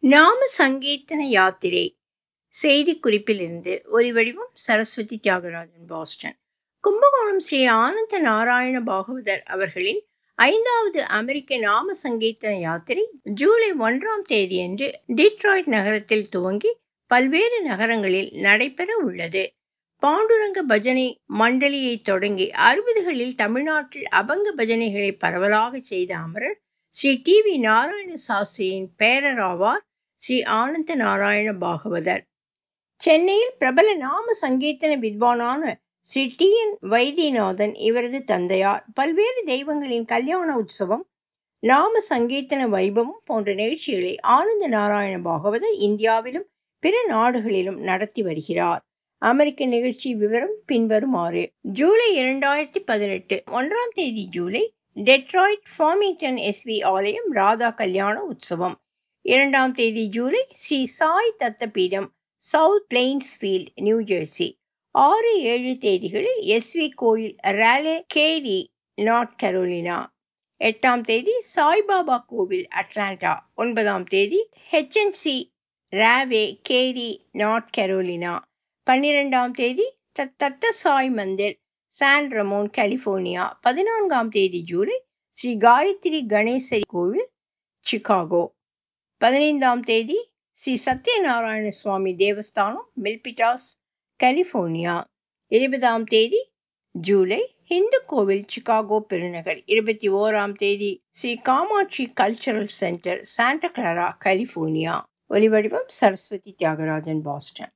நாம சங்கீர்த்தன யாத்திரை செய்திக்குறிப்பிலிருந்து ஒலிவடிவம் சரஸ்வதி தியாகராஜன் பாஸ்டன் கும்பகோணம் ஸ்ரீ ஆனந்த நாராயண பாகவதர் அவர்களின் ஐந்தாவது அமெரிக்க நாம சங்கீர்த்தன யாத்திரை ஜூலை ஒன்றாம் தேதியன்று டிட்ராய்ட் நகரத்தில் துவங்கி பல்வேறு நகரங்களில் நடைபெற உள்ளது பாண்டுரங்க பஜனை மண்டலியை தொடங்கி அறுபதுகளில் தமிழ்நாட்டில் அபங்க பஜனைகளை பரவலாக செய்த அமரர் ஸ்ரீ டி வி நாராயண சாஸ்திரியின் பேரராவார் ஸ்ரீ ஆனந்த நாராயண பாகவதர் சென்னையில் பிரபல நாம சங்கீர்த்தன வித்வானான ஸ்ரீ டி என் வைத்தியநாதன் இவரது தந்தையார் பல்வேறு தெய்வங்களின் கல்யாண உற்சவம் நாம சங்கீர்த்தன வைபவம் போன்ற நிகழ்ச்சிகளை ஆனந்த நாராயண பாகவதர் இந்தியாவிலும் பிற நாடுகளிலும் நடத்தி வருகிறார் அமெரிக்க நிகழ்ச்சி விவரம் பின்வருமாறு ஜூலை இரண்டாயிரத்தி பதினெட்டு ஒன்றாம் தேதி ஜூலை டெட்ராய்ட் ஃபார்மிங்டன் எஸ்வி ஆலயம் ராதா கல்யாண உற்சவம் இரண்டாம் தேதி ஜூலை Sri Sai Dattapeetham South Plainfield New Jersey ஆறு ஏழு தேதிகளில் எஸ்வி கோயில் ராலே கேரி நார்த் கரோலினா எட்டாம் தேதி சாய்பாபா கோவில் அட்லாண்டா ஒன்பதாம் தேதி ஹெச்என்சி ராவே கேரி நார்த் கரோலினா பன்னிரெண்டாம் தேதி Datta Sai Mandir San Ramon California பதினான்காம் தேதி ஜூலை ஸ்ரீ காயத்ரி கணேசரி கோவில் சிகாகோ பதினைந்தாம் தேதி ஸ்ரீ சத்யநாராயண சுவாமி தேவஸ்தானம் மில்பிட்டாஸ் கலிபோர்னியா இருபதாம் தேதி ஜூலை இந்து கோவில் சிகாகோ பெருநகர் இருபத்தி ஓராம் தேதி Sri Kamakshi cultural center Santa Clara California ஒலிவடிவம் சரஸ்வதி தியாகராஜன் பாஸ்டன்